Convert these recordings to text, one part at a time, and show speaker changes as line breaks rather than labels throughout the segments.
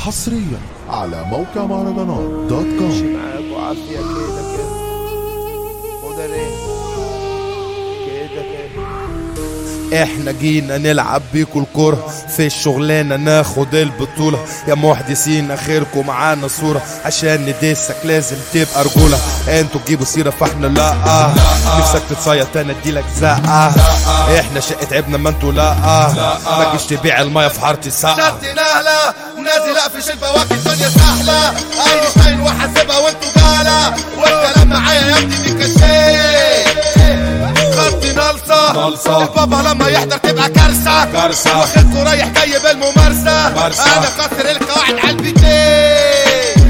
حصريا على موقع مهرجانات دوت كوم
معاك وعافية كده كده خد ليه كده كده
احنا جينا نلعب بيكوا الكرة في الشغلانة ناخد البطولة يا محدثين اخركم معانا صورة عشان ندسك لازم تبقى رجولة انتوا تجيبوا سيرة فاحنا لا نفسك تتصيط انا اديلك زقة احنا شقة عبنا ما انتوا لا ما تجيش تبيع المية في حارة السقا
نازل نهلة نازل اقفش البواكي الدنيا سهلة اينشتاين وحاسبها وانتوا جهلة والكلام معايا يا ابني بالكشاف خط نلصة
نلصة.
البابا لما يحضر تبقى كارثة
كارثة.
واخدكوا رايح جاي بالممارسة
ممارسة.
انا كسر القواعد على البيتين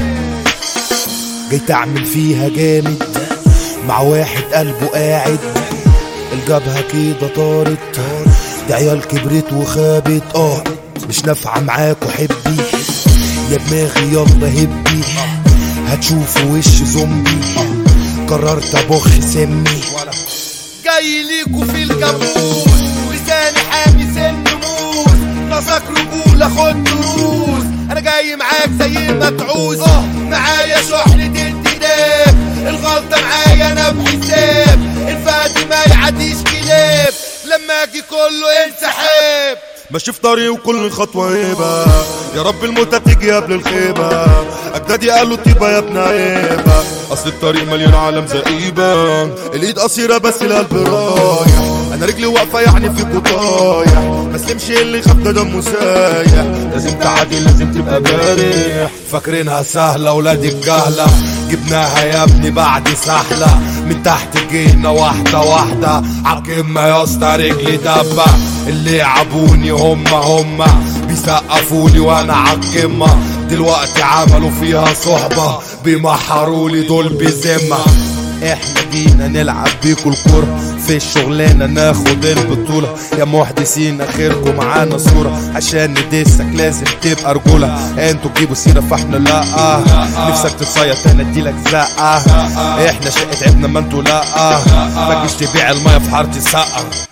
جيت اعمل فيها جامد مع واحد قلبه قاعد الجبهة كده طارت دي عيال كبرت وخابت اه مش نافعة معاكوا حبي يا دماغي يلا هبي هتشوفوا وش زومبي قررت ابخ سمي
جاي ليكوا في الكابوس لساني حامي سن موس نصك رجولة خد دروس انا جاي معاك زي ما تعوز معايا شحنة انتداب الغلطة معايا انا بحساب الفادي ما يعديش كلاب لما اجي كله انسحاب
ماشي في طريق وكل خطوة هيبة يا رب الموتى تيجي قبل الخيبة أجدادي قالوا طيبة يا ابن عيبة أصل الطريق مليان عالم زئيبة الإيد قصيرة بس القلب رايح أنا رجلي واقفة يعني في طايح ما سلمش اللي يخاف ده دمه سايح لازم تعدي لازم تبقى جارح فاكرينها سهلة ولاد الجهلة جبناها يا ابني بعد سحلة من تحت جينا واحدة واحدة عالقمة يا اسطى رجلي دبة اللي يعبوني هم هم بيسقفولي وانا عالقمة دلوقتي عملوا فيها صحبة بيمحرولي دول بذمة احنا جينا نلعب بيكوا الكورة في الشغلانة ناخد البطولة يا محدثين اخركم معانا صورة عشان ندسك لازم تبقى رجولة انتوا تجيبوا سيرة فاحنا لا نفسك تتصيط انا اديلك زقة احنا شقة عبنا ما انتوا لا ما تجيش تبيع المية في حارة السقا